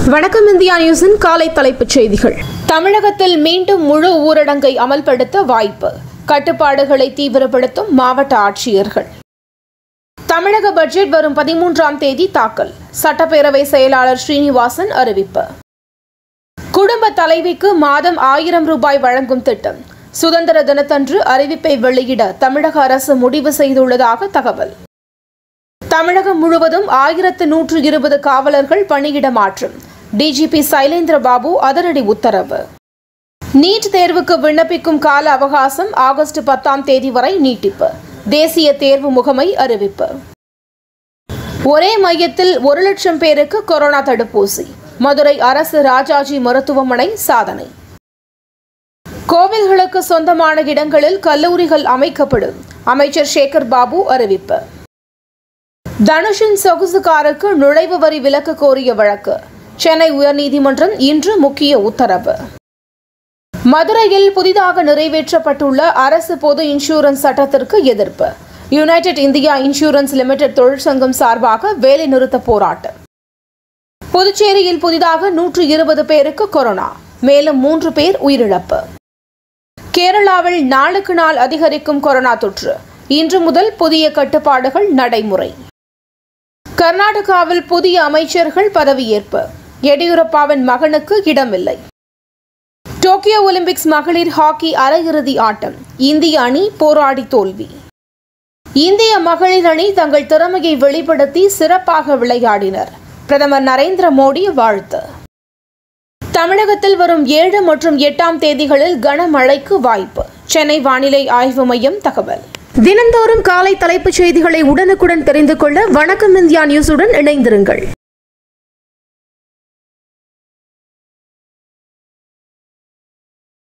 வணக்கம் இந்தியா நியூஸின் காலை தலைப்புச் செய்திகள் தமிழகத்தில் மீண்டும் முழு ஊரடங்கை அமல்படுத்த வாய்ப்பு கட்டுப்பாடுகளை தீவிரப்படுத்தும் மாவட்ட ஆட்சியர்கள் தமிழக பட்ஜெட் வரும் பதிமூன்றாம் தேதி தாக்கல் சட்டப்பேரவை செயலாளர் ஸ்ரீனிவாசன் அறிவிப்பு குடும்ப தலைவிக்கு மாதம் ஆயிரம் ரூபாய் வழங்கும் திட்டம் சுதந்திர தினத்தன்று அறிவிப்பை வெளியிட தமிழக அரசு முடிவு செய்துள்ளதாக தகவல் தமிழகம் முழுவதும் ஆயிரத்து நூற்று இருபது காவலர்கள் பணியிட மாற்றம் டிஜிபி சைலேந்திர பாபு அதிரடி உத்தரவு நீட் தேர்வுக்கு விண்ணப்பிக்கும் கால அவகாசம் ஆகஸ்ட் பத்தாம் தேதி வரை நீட்டிப்பு தேசிய தேர்வு முகமை அறிவிப்பு ஒரே மையத்தில் ஒரு லட்சம் பேருக்கு கொரோனா தடுப்பூசி மதுரை அரசு ராஜாஜி மருத்துவமனை சாதனை கோவில்களுக்கு சொந்தமான இடங்களில் கல்லூரிகள் அமைக்கப்படும் அமைச்சர் சேகர் பாபு அறிவிப்பு தனுஷின் சொகுசு காருக்கு நுழைவு வரி விலக்கு கோரிய வழக்கு சென்னை உயர்நீதிமன்றம் இன்று முக்கிய உத்தரவு மதுரையில் புதிதாக நிறைவேற்றப்பட்டுள்ள அரசு பொது இன்சூரன்ஸ் சட்டத்திற்கு எதிர்ப்பு யுனைடெட் இந்தியா இன்சூரன்ஸ் லிமிடெட் தொழிற்சங்கம் சார்பாக வேலைநிறுத்த போராட்டம் புதுச்சேரியில் புதிதாக நூற்று இருபது பேருக்கு கொரோனா மேலும் மூன்று பேர் உயிரிழப்பு கேரளாவில் நாளுக்கு நாள் அதிகரிக்கும் கொரோனா தொற்று இன்று முதல் புதிய கட்டுப்பாடுகள் நடைமுறை கர்நாடகாவில் புதிய அமைச்சர்கள் பதவியேற்பு எடியூரப்பாவின் மகனுக்கு இடமில்லை டோக்கியோ ஒலிம்பிக்ஸ் மகளிர் ஹாக்கி அரையிறுதி ஆட்டம் இந்திய அணி போராடி தோல்வி இந்திய மகளிர் அணி தங்கள் திறமையை வெளிப்படுத்தி சிறப்பாக விளையாடினர் பிரதமர் நரேந்திர மோடி வாழ்த்து தமிழகத்தில் வரும் ஏழு மற்றும் எட்டாம் தேதிகளில் கனமழைக்கு வாய்ப்பு சென்னை வானிலை ஆய்வு மையம் தகவல் தினந்தோறும் காலை தலைப்புச் செய்திகளை உடனுக்குடன் தெரிந்து கொள்ள வணக்கம் இந்தியா நியூஸுடன் இணைந்திருங்கள்